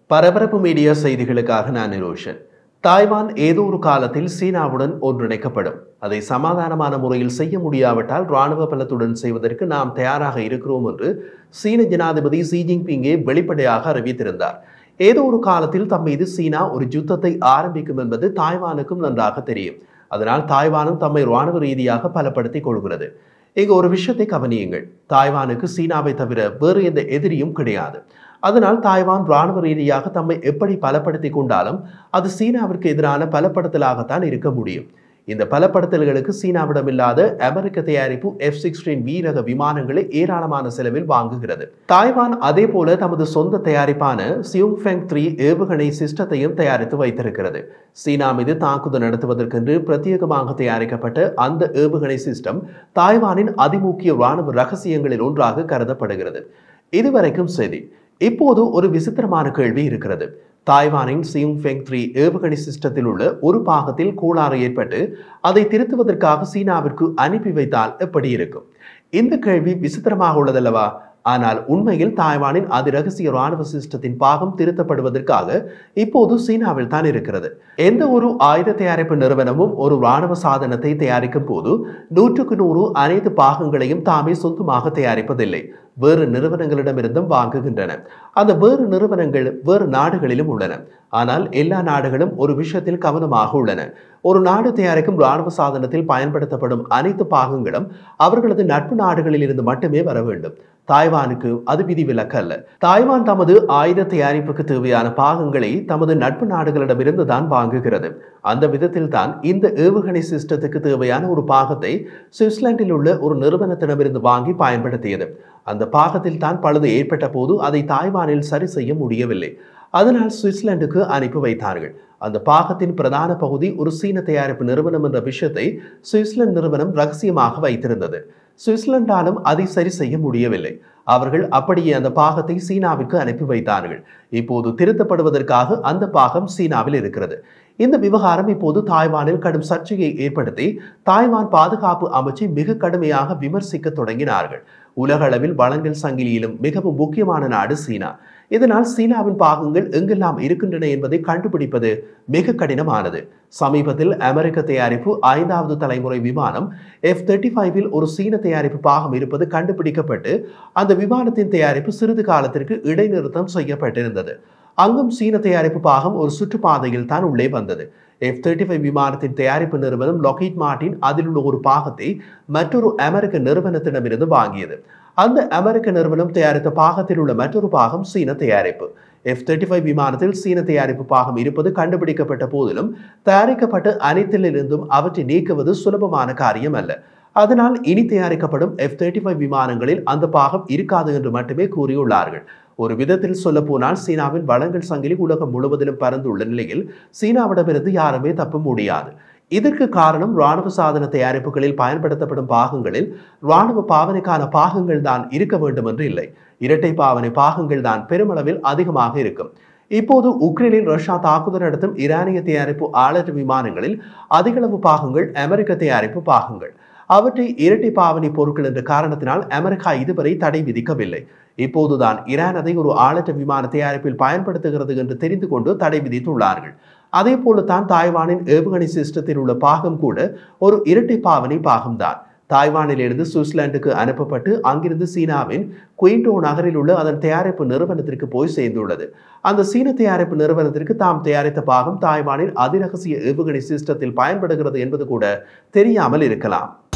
பரபரப்பு மீடியா செய்திகளுக்காக நான் நிரோஷன் தாய்வான் ஏதோ ஒரு காலத்தில் சீனாவுடன் ஒன்றிணைக்கப்படும் அதை சமாதானமான முறையில் செய்ய முடியாவிட்டால் ராணுவ பலத்துடன் செய்வதற்கு நாம் தயாராக இருக்கிறோம் என்று சீன ஜனாதிபதி ஷி ஜின்பிங்கே வெளிப்படையாக அறிவித்திருந்தார் ஏதோ ஒரு காலத்தில் தம் மீது சீனா ஒரு யுத்தத்தை ஆரம்பிக்கும் என்பது தாய்வானுக்கும் நன்றாக தெரியும் அதனால் தாய்வானும் தம்மை ராணுவ ரீதியாக பலப்படுத்திக் கொள்கிறது இங்கு ஒரு விஷயத்தை கவனியுங்கள் தாய்வானுக்கு சீனாவை தவிர வேறு எந்த எதிரியும் கிடையாது அதனால் தாய்வான் ராணுவ ரீதியாக தம்மை எப்படி பலப்படுத்திக் கொண்டாலும் அது சீனாவிற்கு எதிரான பலப்படுத்தலாகத்தான் இருக்க முடியும் இந்த பலப்படுத்தல்களுக்கு சீனாவிடம் இல்லாத அமெரிக்க தயாரிப்பு எஃப் சிக்ஸ்டீன் வீரக விமானங்களை ஏராளமான செலவில் வாங்குகிறது தாய்வான் அதே போல தமது சொந்த தயாரிப்பான சியூங் ஃபெங் த்ரீ ஏவுகணை சிஸ்டத்தையும் தயாரித்து வைத்திருக்கிறது சீனா மீது தாக்குதல் நடத்துவதற்கென்று பிரத்யேகமாக தயாரிக்கப்பட்ட அந்த ஏவுகணை சிஸ்டம் தாய்வானின் அதிமுக்கிய ராணுவ ரகசியங்களில் ஒன்றாக கருதப்படுகிறது இதுவரைக்கும் சரி இப்போது ஒரு விசித்திரமான கேள்வி இருக்கிறது தாய்வானின் சியூங் ஃபெங் த்ரீ ஏவுகணை சிஸ்டத்தில் உள்ள ஒரு பாகத்தில் கோளாறு ஏற்பட்டு அதை திருத்துவதற்காக சீனாவிற்கு அனுப்பி வைத்தால் எப்படி இருக்கும் இந்த கேள்வி விசித்திரமாக உள்ளதல்லவா ஆனால் உண்மையில் தாய்வானின் அதிரகசிய ராணுவ சிஸ்டத்தின் பாகம் திருத்தப்படுவதற்காக இப்போது சீனாவில் தான் இருக்கிறது எந்த ஒரு ஆயுத தயாரிப்பு நிறுவனமும் ஒரு ராணுவ சாதனத்தை தயாரிக்கும் போது நூற்றுக்கு நூறு அனைத்து பாகங்களையும் தாமே சொந்தமாக தயாரிப்பதில்லை வேறு நிறுவனங்களிடமிருந்தும் வாங்குகின்றன அந்த வேறு நிறுவனங்கள் வேறு நாடுகளிலும் உள்ளன ஆனால் எல்லா நாடுகளும் ஒரு விஷயத்தில் கவனமாக உள்ளன ஒரு நாடு தயாரிக்கும் ராணுவ சாதனத்தில் பயன்படுத்தப்படும் அனைத்து பாகங்களும் அவர்களது நட்பு நாடுகளில் இருந்து மட்டுமே வர வேண்டும் தாய்வானுக்கு அது விதிவிலக்கு அல்ல தாய்வான் தமது ஆயுத தயாரிப்புக்கு தேவையான பாகங்களை தமது நட்பு நாடுகளிடமிருந்து தான் வாங்குகிறது அந்த விதத்தில் தான் இந்த ஏவுகணை சிஸ்டத்துக்கு தேவையான ஒரு பாகத்தை சுவிட்சர்லாந்தில் உள்ள ஒரு நிறுவனத்திடமிருந்து வாங்கி பயன்படுத்தியது அந்த பாகத்தில் தான் பழுது ஏற்பட்ட போது அதை தாய்வானில் சரி செய்ய முடியவில்லை அதனால் சுவிட்சர்லாந்துக்கு அனுப்பி வைத்தார்கள் அந்த பாகத்தின் பிரதான பகுதி ஒரு சீன தயாரிப்பு நிறுவனம் என்ற விஷயத்தை சுவிட்சர்லாந்து நிறுவனம் ரகசியமாக வைத்திருந்தது சுவிட்சர்லாந்தாலும் அதை சரி செய்ய முடியவில்லை அவர்கள் அப்படியே அந்த பாகத்தை சீனாவிற்கு அனுப்பி வைத்தார்கள் இப்போது திருத்தப்படுவதற்காக அந்த பாகம் சீனாவில் இருக்கிறது இந்த விவகாரம் இப்போது தாய்வானில் கடும் சர்ச்சையை ஏற்படுத்தி தாய்வான் பாதுகாப்பு அமைச்சை மிக கடுமையாக விமர்சிக்க தொடங்கினார்கள் உலக அளவில் வளங்கள் சங்கிலியிலும் மிகவும் முக்கியமான நாடு சீனா இதனால் சீனாவின் பாகங்கள் எங்கெல்லாம் இருக்கின்றன என்பதை கண்டுபிடிப்பது மிக கடினமானது சமீபத்தில் அமெரிக்க தயாரிப்பு ஐந்தாவது தலைமுறை விமானம் எஃப் தேர்ட்டி ஃபைவில் ஒரு சீன தயாரிப்பு பாகம் இருப்பது கண்டுபிடிக்கப்பட்டு அந்த விமானத்தின் தயாரிப்பு சிறிது காலத்திற்கு இடைநிறுத்தம் செய்யப்பட்டிருந்தது அங்கும் சீன தயாரிப்பு பாகம் ஒரு சுற்றுப்பாதையில் தான் உள்ளே வந்தது எஃப் தேர்ட்டி ஃபைவ் விமானத்தின் தயாரிப்பு நிறுவனம் லாக்கீட் மார்டின் அதில் உள்ள ஒரு பாகத்தை மற்றொரு அமெரிக்க நிறுவனத்திடமிருந்து வாங்கியது அந்த அமெரிக்க நிறுவனம் தயாரித்த பாகத்தில் உள்ள மற்றொரு பாகம் சீன தயாரிப்பு எஃப் தேர்ட்டி ஃபைவ் விமானத்தில் சீன தயாரிப்பு பாகம் இருப்பது கண்டுபிடிக்கப்பட்ட போதிலும் தயாரிக்கப்பட்ட அனைத்திலிருந்தும் அவற்றை நீக்குவது சுலபமான காரியம் அல்ல அதனால் இனி தயாரிக்கப்படும் எஃப் தேர்ட்டி ஃபைவ் விமானங்களில் அந்த பாகம் இருக்காது என்று மட்டுமே கூறியுள்ளார்கள் ஒரு விதத்தில் சொல்ல போனால் சீனாவின் வளங்கள் சங்கிலி உலகம் முழுவதிலும் பறந்துள்ள நிலையில் சீனாவிடமிருந்து யாருமே தப்ப முடியாது இதற்கு காரணம் ராணுவ சாதன தயாரிப்புகளில் பயன்படுத்தப்படும் பாகங்களில் ராணுவ பாவனைக்கான பாகங்கள் தான் இருக்க வேண்டும் என்று இல்லை இரட்டை பாவனை பாகங்கள் தான் பெருமளவில் அதிகமாக இருக்கும் இப்போது உக்ரைனில் ரஷ்யா தாக்குதல் நடத்தும் ஈரானிய தயாரிப்பு ஆளற்ற விமானங்களில் அதிகளவு பாகங்கள் அமெரிக்க தயாரிப்பு பாகங்கள் அவற்றை இரட்டை பாவனை பொருட்கள் என்ற காரணத்தினால் அமெரிக்கா இதுவரை தடை விதிக்கவில்லை இப்போதுதான் ஈரான் அதை ஒரு ஆளற்ற விமான தயாரிப்பில் பயன்படுத்துகிறது என்று தெரிந்து கொண்டு தடை விதித்துள்ளார்கள் அதே போலத்தான் தாய்வானின் ஏவுகணை சிஸ்டத்தில் உள்ள பாகம் கூட ஒரு இரட்டை பாவனை பாகம்தான் தாய்வானிலிருந்து சுவிட்சர்லாந்துக்கு அனுப்பப்பட்டு அங்கிருந்து சீனாவின் குயின்டோ நகரில் உள்ள அதன் தயாரிப்பு நிறுவனத்திற்கு போய் சேர்ந்துள்ளது அந்த சீன தயாரிப்பு நிறுவனத்திற்கு தாம் தயாரித்த பாகம் தாய்வானின் அதிரகசிய ஏவுகணை சிஸ்டத்தில் பயன்படுகிறது என்பது கூட தெரியாமல் இருக்கலாம்